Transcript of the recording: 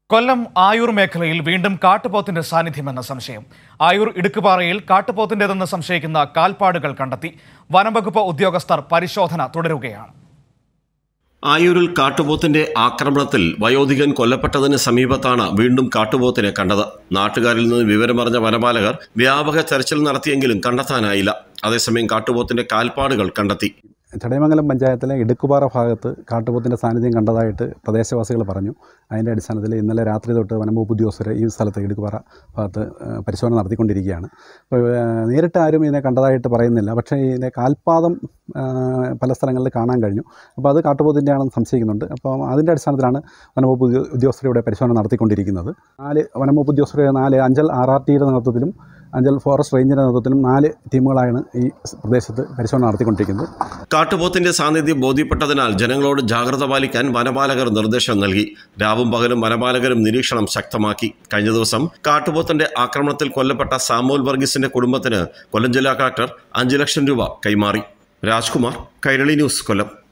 കൊല്ലം ആയൂർ മേഖലയിൽ വീണ്ടും കാട്ടുപോത്തിന്റെ സാന്നിധ്യമെന്ന സംശയം ആയൂർ ഇടുക്കുപാറയിൽ കാട്ടുപോത്തിന്റേതെന്ന് സംശയിക്കുന്ന കാൽപ്പാടുകൾ കണ്ടെത്തി വനംവകുപ്പ് ഉദ്യോഗസ്ഥർ പരിശോധന തുടരുകയാണ് ആയൂരിൽ കാട്ടുപോത്തിന്റെ ആക്രമണത്തിൽ വയോധികൻ കൊല്ലപ്പെട്ടതിന് സമീപത്താണ് വീണ്ടും കാട്ടുപോത്തിനെ കണ്ടത് നാട്ടുകാരിൽ നിന്ന് വിവരമറിഞ്ഞ വനപാലകർ വ്യാപക തെരച്ചിൽ നടത്തിയെങ്കിലും കണ്ടെത്താനായില്ല അതേസമയം കാട്ടുപോത്തിന്റെ കാൽപ്പാടുകൾ കണ്ടെത്തി ചടയമംഗലം പഞ്ചായത്തിലെ ഇടുക്കുപാറ ഭാഗത്ത് കാട്ടുപോത്തിൻ്റെ സാന്നിധ്യം കണ്ടതായിട്ട് പ്രദേശവാസികൾ പറഞ്ഞു അതിൻ്റെ അടിസ്ഥാനത്തിൽ ഇന്നലെ രാത്രി തൊട്ട് വനംവകുപ്പ് ഉദ്യോഗസ്ഥർ ഈ സ്ഥലത്ത് ഇടുക്കുപാറ ഭാഗത്ത് ഏഹ്, പരിശോധന നടത്തിക്കൊണ്ടിരിക്കുകയാണ് അപ്പോൾ ഏഹ്, നേരിട്ട് ആരും ഇതിനെ കണ്ടതായിട്ട് പറയുന്നില്ല പക്ഷേ ഇതിൻ്റെ കാൽപാദം ഏഹ്, പല സ്ഥലങ്ങളിൽ കാണാൻ കഴിഞ്ഞു അപ്പോൾ അത് കാട്ടുപോത്തിൻ്റെ ആണെന്ന് സംശയിക്കുന്നുണ്ട് അപ്പോൾ അതിൻ്റെ അടിസ്ഥാനത്തിലാണ് വനംവകുപ്പ് ഉദ്യോ- ഉദ്യോഗസ്ഥർ ഇവിടെ പരിശോധന നടത്തിക്കൊണ്ടിരിക്കുന്നത് നാല് വനംവകുപ്പ് ഉദ്യോഗസ്ഥരുടെ നാല് അഞ്ചൽ ആർ ആർ ടിയുടെ നേതൃത്വത്തിലും അഞ്ചൽ ഫോറസ്റ്റ് റേഞ്ചിൻ്റെ നേതൃത്വത്തിലും നാല് ടീമുകളാണ് ഈ പ്രദേശത്ത് പരിശോധന നടത്തിക്കൊണ്ടിരിക്കുന്നത് കാട്ടുപോത്തിന്റെ സാന്നിധ്യം ബോധ്യപ്പെട്ടതിനാൽ ജനങ്ങളോട് ജാഗ്രത പാലിക്കാൻ വനപാലകർ നിർദ്ദേശം നൽകി രാവും പകലും വനപാലകരും നിരീക്ഷണം ശക്തമാക്കി കഴിഞ്ഞ ദിവസം കാട്ടുപോത്തിന്റെ ആക്രമണത്തിൽ കൊല്ലപ്പെട്ട സാമൂൽ വർഗീസിന്റെ കുടുംബത്തിന് കൊല്ലം ജില്ലാ കളക്ടർ അഞ്ച് ലക്ഷം രൂപ കൈമാറി രാജ്കുമാർ കൈരളി ന്യൂസ് കൊല്ലം